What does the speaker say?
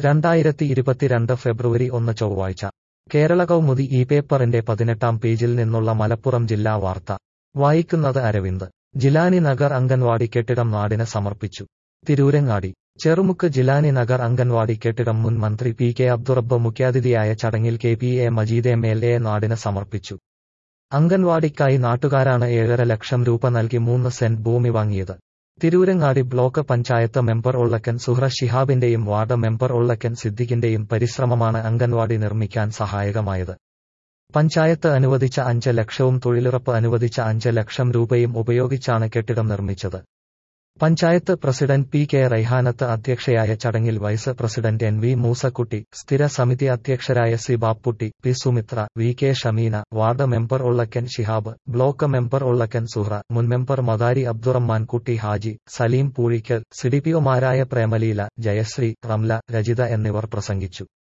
രണ്ടായിരത്തി ഇരുപത്തിരണ്ട് ഫെബ്രുവരി ഒന്ന് ചൊവ്വാഴ്ച കേരള കൗമുദി ഈ പേപ്പറിന്റെ പതിനെട്ടാം പേജിൽ നിന്നുള്ള മലപ്പുറം ജില്ലാ വാർത്ത വായിക്കുന്നത് അരവിന്ദ് ജിലാനി നഗർ അംഗൻവാടി കെട്ടിടം നാടിന് സമർപ്പിച്ചു തിരൂരങ്ങാടി ചെറുമുക്ക് ജിലാനി നഗർ അംഗൻവാടി കെട്ടിടം മുൻ മന്ത്രി പി കെ അബ്ദുറബ്ബ് മുഖ്യാതിഥിയായ ചടങ്ങിൽ K P A Majeed M L A നാടിന് സമർപ്പിച്ചു അംഗൻവാടിക്കായി നാട്ടുകാരാണ് ഏഴര ലക്ഷം രൂപ നൽകി മൂന്ന് സെന്റ് ഭൂമി വാങ്ങിയത് തിരൂരങ്ങാടി ബ്ലോക്ക് പഞ്ചായത്ത് മെമ്പർ ഉള്ളക്കൻ സുഹ്ര ഷിഹാബിന്റെയും വാർഡ് മെമ്പർ ഉള്ളക്കൻ സിദ്ദിഖിന്റെയും പരിശ്രമമാണ് അംഗൻവാടി നിർമ്മിക്കാൻ സഹായകമായത് പഞ്ചായത്ത് അനുവദിച്ച അഞ്ച് ലക്ഷവും തൊഴിലുറപ്പ് അനുവദിച്ച അഞ്ച് ലക്ഷം രൂപയും ഉപയോഗിച്ചാണ് കെട്ടിടം നിർമ്മിച്ചത് panchayat president P K Raihanath അധ്യക്ഷയായ ചടങ്ങിൽ vice president N V Moosakutty സ്ഥിര സമിതി അധ്യക്ഷരായ C Bapputty P Sumithra V K Shameena ward member Ullakkan Shihab block member Ullakkan Suhra മുൻ മെമ്പർ മദാരി അബ്ദുറഹ്മാൻ കുട്ടി ഹാജി സലീം പൂഴിക്കൽ സിഡിപിഒമാരായ പ്രേമലീല ജയശ്രീ റംല രജിത എന്നിവർ പ്രസംഗിച്ചു